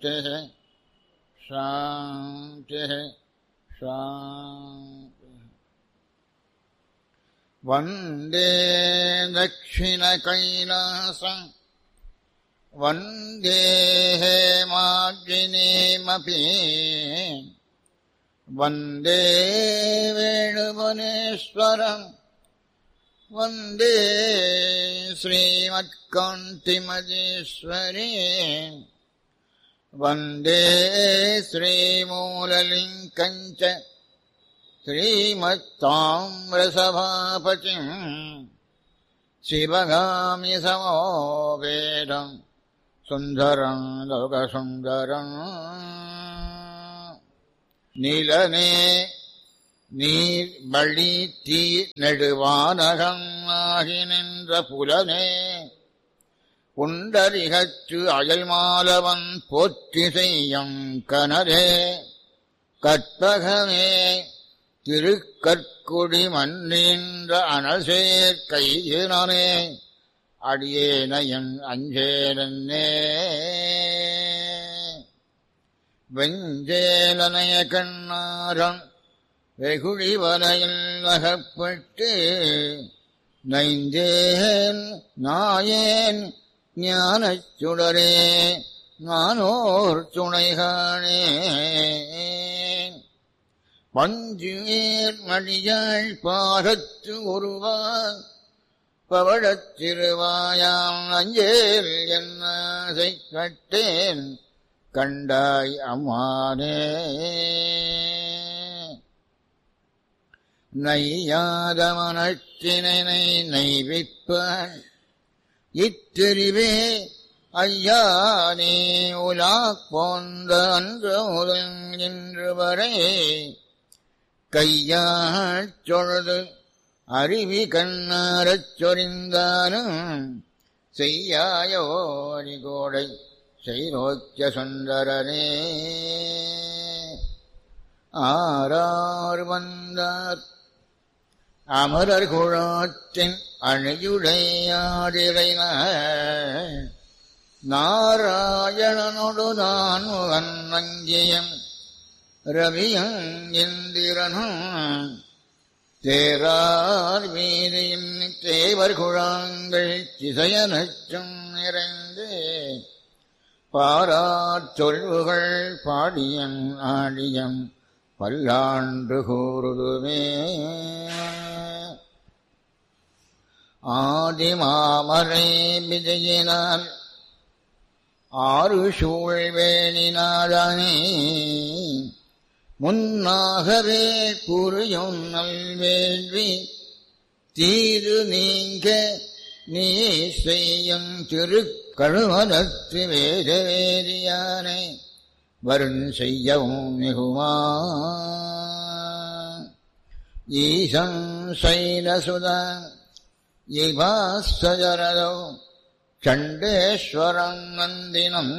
शान्तिः शान्तिः शान्तिः वन्दे दक्षिणकैलासम् वन्दे हेमाग्निमपि वन्दे वेणुवनेश्वरम् वन्दे श्रीमत्कान्तिमजेश्वरी वन्दे श्रीमूललिङ्कम् च श्रीमत्ताम्रसभापतिम् शिवगामि समोवेदम् सुन्दरम् लोकसुन्दरम् நிலனே நீர் வழி தீ நெடுவானகம் ஆகி நின்ற புலனே புண்டரிகச்சு அயல் மாலவன் போற்றி செய்யும் கனரே கற்பகமே திருக்கற்குடி மன்னின்ற அனசேர் கையினே அடியேனையன் அஞ்சேனே வெஞ்சேலனைய கண்ணாரம் வெகுழி வலையில் அகப்பட்டு நைந்தேன் நாயேன் ஞானச் சுடரே நானோர் துணைகானே பஞ்சுவேர் மடியாள் பாகத்து ஒருவான் பவழத் திருவாயாம் அஞ்சேல் என்னை கட்டேன் கண்டாய் அம்மானே நையாத மனத்தினை நைவிப்பான் இத்தெரிவே ஐயா நீ உலா போந்த அன்று முதல் இன்று வரை கையாச் சொழுது அருவி கண்ணாரச் சொரிந்தானும் செய்யாயோரி கோடை செய்நோக்கிய சுந்தரனே ஆறார் வந்தார் அமரர் குழாத்தின் அணியுடையாடிரை நாராயணனொடு நான் முகன் வங்கியம் ரவியும் இந்திரனும் தேரார் வீதியின் தேவர் குழாங்கள் திசையனச்சும் நிறைந்து பாரார் சொல்வுகள் பாடியன் ஆடியம் பல்லாண்டு கூறுதுமே ஆதிமாமரை விஜயினால் ஆறு சூழ்வேணினாதானே முன்னாகவே புரியும் நல்வேள்வி தீது நீங்க நீ செய்யும் திருக்கழுமதத்து வேத வேதியானை வருண் செய்யவும் மிகுமா ஈசம் சைலசுதா இவாசரதோ சண்டேஸ்வரம் நந்தினம்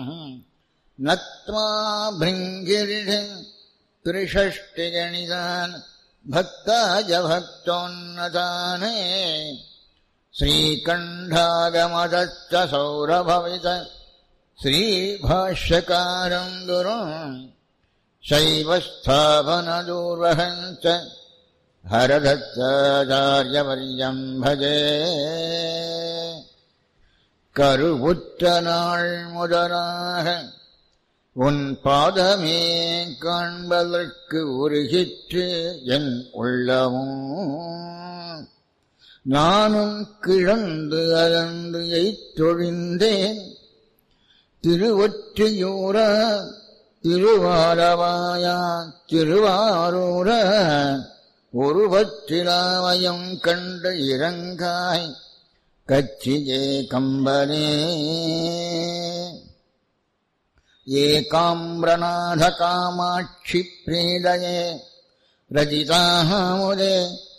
நத்மா பிருங்கிரிஷன் त्रिषष्टिगणितान् भक्ताय भक्तोन्नताने श्रीकण्ठागमदच्च सौरभवित श्रीभाष्यकारम् गुरुम् शैवस्थापनदूर्वहम् च हरदत्ताचार्यवर्यम् भजे கருவுற்றநாள் முதலாக உன் பாதமே காண்பதற்கு உருகிற்று என் உள்ளமும் நானும் கிழந்து அகன்று எய்தொழிந்தேன் திருவொற்றியூர திருவாரவாயா திருவாரூர ஒருவற்றிலாவயம் கண்டு இறங்காய் கச்சியே கம்பனே ஏகாம்பிரநாத காமாட்சி பிரீதயே ரஜிதாமுதே